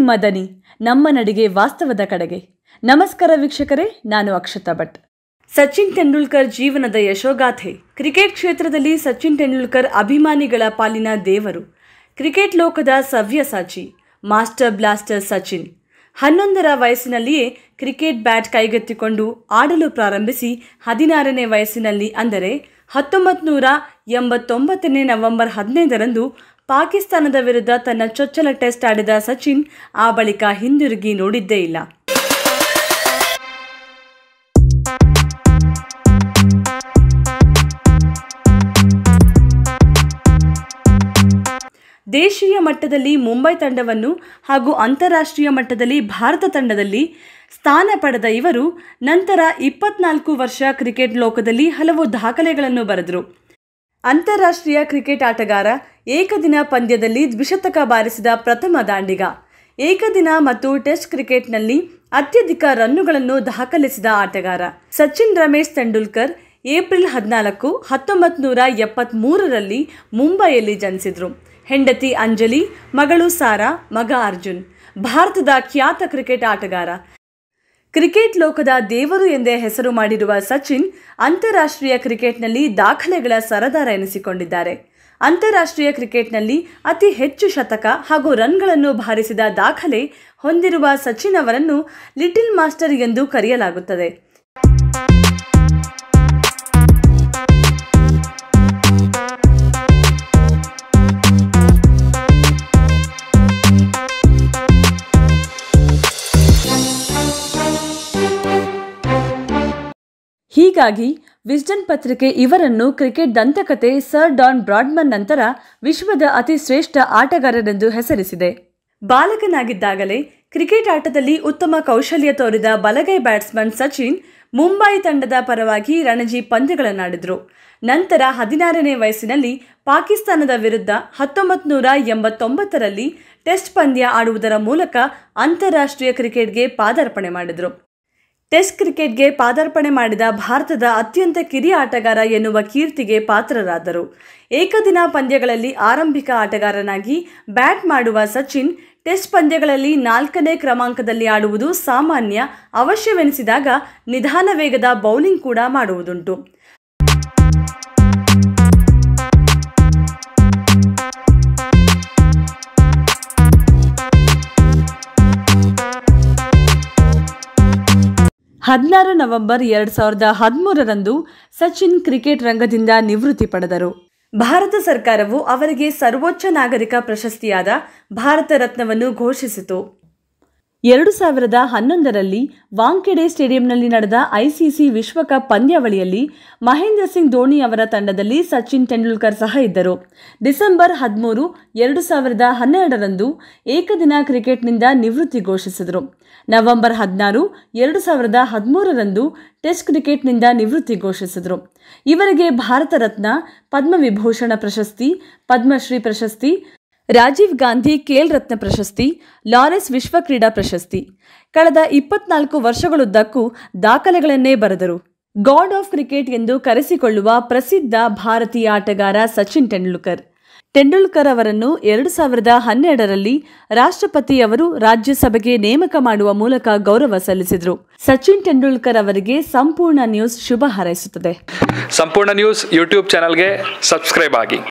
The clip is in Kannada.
ನಿಮ್ಮ ದನಿ ನಮ್ಮ ನಡಿಗೆ ವಾಸ್ತವದ ಕಡೆಗೆ ನಮಸ್ಕಾರ ವೀಕ್ಷಕರೇ ನಾನು ಅಕ್ಷತಾ ಭಟ್ ಸಚಿನ್ ತೆಂಡೂಲ್ಕರ್ ಜೀವನದ ಯಶೋಗಾಥೆ ಕ್ರಿಕೆಟ್ ಕ್ಷೇತ್ರದಲ್ಲಿ ಸಚಿನ್ ತೆಂಡೂಲ್ಕರ್ ಅಭಿಮಾನಿಗಳ ಪಾಲಿನ ದೇವರು ಕ್ರಿಕೆಟ್ ಲೋಕದ ಸವ್ಯಸಾಚಿ ಮಾಸ್ಟರ್ ಬ್ಲಾಸ್ಟರ್ ಸಚಿನ್ ಹನ್ನೊಂದರ ವಯಸ್ಸಿನಲ್ಲಿಯೇ ಕ್ರಿಕೆಟ್ ಬ್ಯಾಟ್ ಕೈಗೆತ್ತಿಕೊಂಡು ಆಡಲು ಪ್ರಾರಂಭಿಸಿ ಹದಿನಾರನೇ ವಯಸ್ಸಿನಲ್ಲಿ ಅಂದರೆ ಹತ್ತೊಂಬತ್ತು ನೂರ ಎಂಬತ್ತೊಂಬತ್ತನೇ ನವೆಂಬರ್ ಹದಿನೈದರಂದು ಪಾಕಿಸ್ತಾನದ ವಿರುದ್ಧ ತನ್ನ ಚೊಚ್ಚಲ ಟೆಸ್ಟ್ ಆಡಿದ ಸಚಿನ್ ಆ ಬಳಿಕ ಹಿಂದಿರುಗಿ ನೋಡಿದ್ದೇ ಇಲ್ಲ ದೇಶೀಯ ಮಟ್ಟದಲ್ಲಿ ಮುಂಬೈ ತಂಡವನ್ನು ಹಾಗೂ ಅಂತಾರಾಷ್ಟ್ರೀಯ ಮಟ್ಟದಲ್ಲಿ ಭಾರತ ತಂಡದಲ್ಲಿ ಸ್ಥಾನ ಪಡೆದ ಇವರು ನಂತರ ಇಪ್ಪತ್ನಾಲ್ಕು ವರ್ಷ ಕ್ರಿಕೆಟ್ ಲೋಕದಲ್ಲಿ ಹಲವು ದಾಖಲೆಗಳನ್ನು ಬರೆದರು ಅಂತಾರಾಷ್ಟ್ರೀಯ ಕ್ರಿಕೆಟ್ ಆಟಗಾರ ಏಕದಿನ ಪಂದ್ಯದಲ್ಲಿ ದ್ವಿಶತಕ ಬಾರಿಸಿದ ಪ್ರಥಮ ದಾಂಡಿಗ ಏಕದಿನ ಮತ್ತು ಟೆಸ್ಟ್ ಕ್ರಿಕೆಟ್ನಲ್ಲಿ ಅತ್ಯಧಿಕ ರನ್ನುಗಳನ್ನು ದಾಖಲಿಸಿದ ಆಟಗಾರ ಸಚಿನ್ ರಮೇಶ್ ತೆಂಡೂಲ್ಕರ್ ಏಪ್ರಿಲ್ ಹದಿನಾಲ್ಕು ಹತ್ತೊಂಬತ್ತು ನೂರ ಎಪ್ಪತ್ತ್ಮೂರರಲ್ಲಿ ಮುಂಬೈಯಲ್ಲಿ ಜನಿಸಿದರು ಹೆಂಡತಿ ಅಂಜಲಿ ಮಗಳು ಸಾರಾ ಮಗ ಅರ್ಜುನ್ ಭಾರತದ ಖ್ಯಾತ ಕ್ರಿಕೆಟ್ ಆಟಗಾರ ಕ್ರಿಕೆಟ್ ಲೋಕದ ದೇವರು ಎಂದೇ ಹೆಸರು ಮಾಡಿರುವ ಸಚಿನ್ ಅಂತಾರಾಷ್ಟ್ರೀಯ ಕ್ರಿಕೆಟ್ನಲ್ಲಿ ದಾಖಲೆಗಳ ಸರದಾರ ಎನಿಸಿಕೊಂಡಿದ್ದಾರೆ ಅಂತಾರಾಷ್ಟ್ರೀಯ ಕ್ರಿಕೆಟ್ನಲ್ಲಿ ಅತಿ ಹೆಚ್ಚು ಶತಕ ಹಾಗೂ ರನ್ಗಳನ್ನು ಬಾರಿಸಿದ ದಾಖಲೆ ಹೊಂದಿರುವ ಸಚಿನ್ ಅವರನ್ನು ಲಿಟಿಲ್ ಮಾಸ್ಟರ್ ಎಂದು ಕರೆಯಲಾಗುತ್ತದೆ ಹೀಗಾಗಿ ವಿಸ್ಡನ್ ಪತ್ರಿಕೆ ಇವರನ್ನು ಕ್ರಿಕೆಟ್ ದಂತಕತೆ ಸರ್ ಡಾನ್ ಬ್ರಾಡ್ಮನ್ ನಂತರ ವಿಶ್ವದ ಅತಿ ಶ್ರೇಷ್ಠ ಆಟಗಾರರೆಂದು ಹೆಸರಿಸಿದೆ ಬಾಲಕನಾಗಿದ್ದಾಗಲೇ ಕ್ರಿಕೆಟ್ ಆಟದಲ್ಲಿ ಉತ್ತಮ ಕೌಶಲ್ಯ ತೋರಿದ ಬಲಗೈ ಬ್ಯಾಟ್ಸ್ಮನ್ ಸಚಿನ್ ಮುಂಬೈ ತಂಡದ ಪರವಾಗಿ ರಣಜಿ ಪಂದ್ಯಗಳನ್ನಾಡಿದರು ನಂತರ ಹದಿನಾರನೇ ವಯಸ್ಸಿನಲ್ಲಿ ಪಾಕಿಸ್ತಾನದ ವಿರುದ್ಧ ಹತ್ತೊಂಬತ್ತು ನೂರ ಎಂಬತ್ತೊಂಬತ್ತರಲ್ಲಿ ಟೆಸ್ಟ್ ಪಂದ್ಯ ಆಡುವುದರ ಮೂಲಕ ಅಂತಾರಾಷ್ಟ್ರೀಯ ಕ್ರಿಕೆಟ್ಗೆ ಪಾದಾರ್ಪಣೆ ಮಾಡಿದರು ಟೆಸ್ಟ್ ಕ್ರಿಕೆಟ್ಗೆ ಪಾದಾರ್ಪಣೆ ಮಾಡಿದ ಭಾರತದ ಅತ್ಯಂತ ಕಿರಿಯ ಆಟಗಾರ ಎನ್ನುವ ಕೀರ್ತಿಗೆ ಪಾತ್ರರಾದರು ಏಕದಿನ ಪಂದ್ಯಗಳಲ್ಲಿ ಆರಂಭಿಕ ಆಟಗಾರನಾಗಿ ಬ್ಯಾಟ್ ಮಾಡುವ ಸಚಿನ್ ಟೆಸ್ಟ್ ಪಂದ್ಯಗಳಲ್ಲಿ ನಾಲ್ಕನೇ ಕ್ರಮಾಂಕದಲ್ಲಿ ಆಡುವುದು ಸಾಮಾನ್ಯ ಅವಶ್ಯವೆನಿಸಿದಾಗ ನಿಧಾನ ವೇಗದ ಬೌಲಿಂಗ್ ಕೂಡ ಮಾಡುವುದುಂಟು ಹದಿನಾರು ನವೆಂಬರ್ ಎರಡು ಸಾವಿರದ ಹದಿಮೂರರಂದು ಸಚಿನ್ ಕ್ರಿಕೆಟ್ ರಂಗದಿಂದ ನಿವೃತ್ತಿ ಪಡೆದರು ಭಾರತ ಸರ್ಕಾರವು ಅವರಿಗೆ ಸರ್ವೋಚ್ಚ ನಾಗರಿಕ ಪ್ರಶಸ್ತಿಯಾದ ಭಾರತ ರತ್ನವನ್ನು ಘೋಷಿಸಿತು ಎರಡು ಸಾವಿರದ ಹನ್ನೊಂದರಲ್ಲಿ ವಾಂಖೆಡೆ ಸ್ಟೇಡಿಯಂನಲ್ಲಿ ನಡೆದ ಐಸಿಸಿ ವಿಶ್ವಕಪ್ ಪಂದ್ಯಾವಳಿಯಲ್ಲಿ ಮಹೇಂದ್ರ ಸಿಂಗ್ ಧೋನಿ ಅವರ ತಂಡದಲ್ಲಿ ಸಚಿನ್ ತೆಂಡೂಲ್ಕರ್ ಸಹ ಇದ್ದರು ಡಿಸೆಂಬರ್ ಹದಿಮೂರು ಎರಡು ಸಾವಿರದ ಹನ್ನೆರಡರಂದು ಏಕದಿನ ಕ್ರಿಕೆಟ್ನಿಂದ ನಿವೃತ್ತಿ ಘೋಷಿಸಿದರು ನವೆಂಬರ್ ಹದಿನಾರು ಎರಡು ಸಾವಿರದ ಹದಿಮೂರರಂದು ಟೆಸ್ಟ್ ಕ್ರಿಕೆಟ್ನಿಂದ ನಿವೃತ್ತಿ ಘೋಷಿಸಿದರು ಇವರಿಗೆ ಭಾರತ ರತ್ನ ಪದ್ಮವಿಭೂಷಣ ಪ್ರಶಸ್ತಿ ಪದ್ಮಶ್ರೀ ಪ್ರಶಸ್ತಿ ರಾಜೀವ್ ಗಾಂಧಿ ಖೇಲ್ ರತ್ನ ಪ್ರಶಸ್ತಿ ಲಾರೆನ್ಸ್ ವಿಶ್ವ ಕ್ರೀಡಾ ಪ್ರಶಸ್ತಿ ಕಳೆದ ಇಪ್ಪತ್ನಾಲ್ಕು ವರ್ಷಗಳುದ್ದಕ್ಕೂ ದಾಖಲೆಗಳನ್ನೇ ಬರೆದರು ಗಾಡ್ ಆಫ್ ಕ್ರಿಕೆಟ್ ಎಂದು ಕರೆಸಿಕೊಳ್ಳುವ ಪ್ರಸಿದ್ಧ ಭಾರತೀಯ ಆಟಗಾರ ಸಚಿನ್ ತೆಂಡೂಲ್ಕರ್ ತೆಂಡೂಲ್ಕರ್ ಅವರನ್ನು ಎರಡು ಸಾವಿರದ ಹನ್ನೆರಡರಲ್ಲಿ ರಾಷ್ಟ್ರಪತಿಯವರು ರಾಜ್ಯಸಭೆಗೆ ನೇಮಕ ಮಾಡುವ ಮೂಲಕ ಗೌರವ ಸಲ್ಲಿಸಿದರು ಸಚಿನ್ ತೆಂಡೂಲ್ಕರ್ ಅವರಿಗೆ ಸಂಪೂರ್ಣ ನ್ಯೂಸ್ ಶುಭ ಹಾರೈಸುತ್ತದೆ ಸಂಪೂರ್ಣ ನ್ಯೂಸ್ ಯೂಟ್ಯೂಬ್ ಚಾನಲ್ಗೆ ಸಬ್ಸ್ಕ್ರೈಬ್ ಆಗಿ